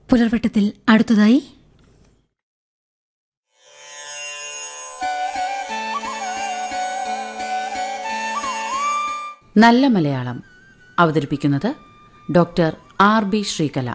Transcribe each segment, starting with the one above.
പുലർവട്ടത്തിൽ അടുത്തതായി നല്ല മലയാളം അവതരിപ്പിക്കുന്നത് ഡോക്ടർ ആർ ബി ശ്രീകല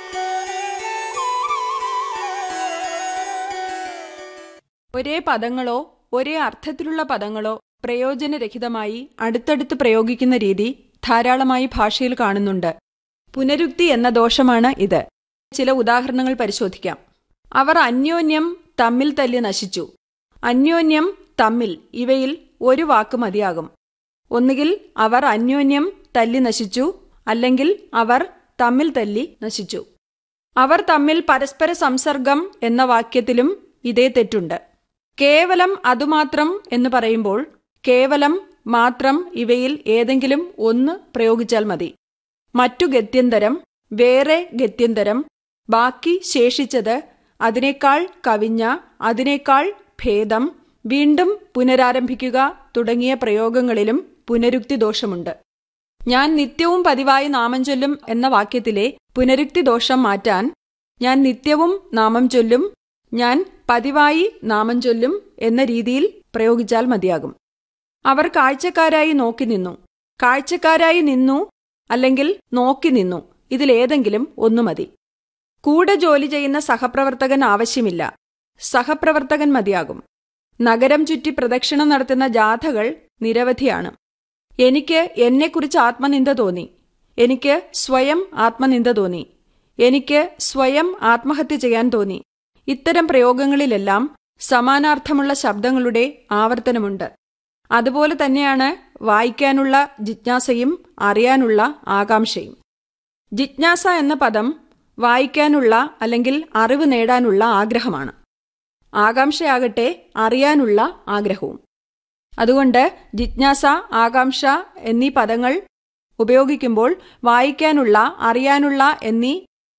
ഒരേ പദങ്ങളോ ഒരേ അർത്ഥത്തിലുള്ള പദങ്ങളോ പ്രയോജനരഹിതമായി അടുത്തടുത്ത് പ്രയോഗിക്കുന്ന രീതി ധാരാളമായി ഭാഷയിൽ കാണുന്നുണ്ട് പുനരുക്തി എന്ന ദോഷമാണ് ഇത് ചില ഉദാഹരണങ്ങൾ പരിശോധിക്കാം അവർ അന്യോന്യം തമ്മിൽ തല്ലി നശിച്ചു അന്യോന്യം തമ്മിൽ ഇവയിൽ ഒരു വാക്ക് മതിയാകും ഒന്നുകിൽ അവർ അന്യോന്യം തല്ലി നശിച്ചു അല്ലെങ്കിൽ അവർ തമ്മിൽ തല്ലി നശിച്ചു അവർ തമ്മിൽ പരസ്പര സംസർഗം എന്ന വാക്യത്തിലും ഇതേ തെറ്റുണ്ട് കേവലം അതുമാത്രം എന്ന് പറയുമ്പോൾ കേവലം മാത്രം ഇവയിൽ ഏതെങ്കിലും ഒന്ന് പ്രയോഗിച്ചാൽ മതി മറ്റു ഗത്യന്തരം വേറെ ഗത്യന്തരം ബാക്കി ശേഷിച്ചത് അതിനേക്കാൾ കവിഞ്ഞ അതിനേക്കാൾ ഭേദം വീണ്ടും പുനരാരംഭിക്കുക തുടങ്ങിയ പ്രയോഗങ്ങളിലും പുനരുക്തി ദോഷമുണ്ട് ഞാൻ നിത്യവും പതിവായി നാമം ചൊല്ലും എന്ന വാക്യത്തിലെ പുനരുക്തി ദോഷം മാറ്റാൻ ഞാൻ നിത്യവും നാമം ചൊല്ലും ഞാൻ പതിവായി നാമം ചൊല്ലും എന്ന രീതിയിൽ പ്രയോഗിച്ചാൽ മതിയാകും അവർ കാഴ്ചക്കാരായി നോക്കി നിന്നു കാഴ്ചക്കാരായി നിന്നു അല്ലെങ്കിൽ നോക്കി നിന്നു ഇതിലേതെങ്കിലും ഒന്നു മതി കൂടെ ജോലി ചെയ്യുന്ന സഹപ്രവർത്തകൻ ആവശ്യമില്ല സഹപ്രവർത്തകൻ മതിയാകും നഗരം ചുറ്റി പ്രദക്ഷിണം നടത്തുന്ന ജാഥകൾ നിരവധിയാണ് എനിക്ക് എന്നെക്കുറിച്ച് ആത്മനിന്ദ തോന്നി എനിക്ക് സ്വയം ആത്മനിന്ദ തോന്നി എനിക്ക് സ്വയം ആത്മഹത്യ ചെയ്യാൻ തോന്നി ഇത്തരം പ്രയോഗങ്ങളിലെല്ലാം സമാനാർത്ഥമുള്ള ശബ്ദങ്ങളുടെ ആവർത്തനമുണ്ട് അതുപോലെ തന്നെയാണ് വായിക്കാനുള്ള ജിജ്ഞാസയും അറിയാനുള്ള ആകാംക്ഷയും ജിജ്ഞാസ എന്ന പദം വായിക്കാനുള്ള അല്ലെങ്കിൽ അറിവ് നേടാനുള്ള ആഗ്രഹമാണ് ആകാംക്ഷയാകട്ടെ അറിയാനുള്ള ആഗ്രഹവും അതുകൊണ്ട് ജിജ്ഞാസ ആകാംക്ഷ എന്നീ പദങ്ങൾ ഉപയോഗിക്കുമ്പോൾ വായിക്കാനുള്ള അറിയാനുള്ള എന്നീ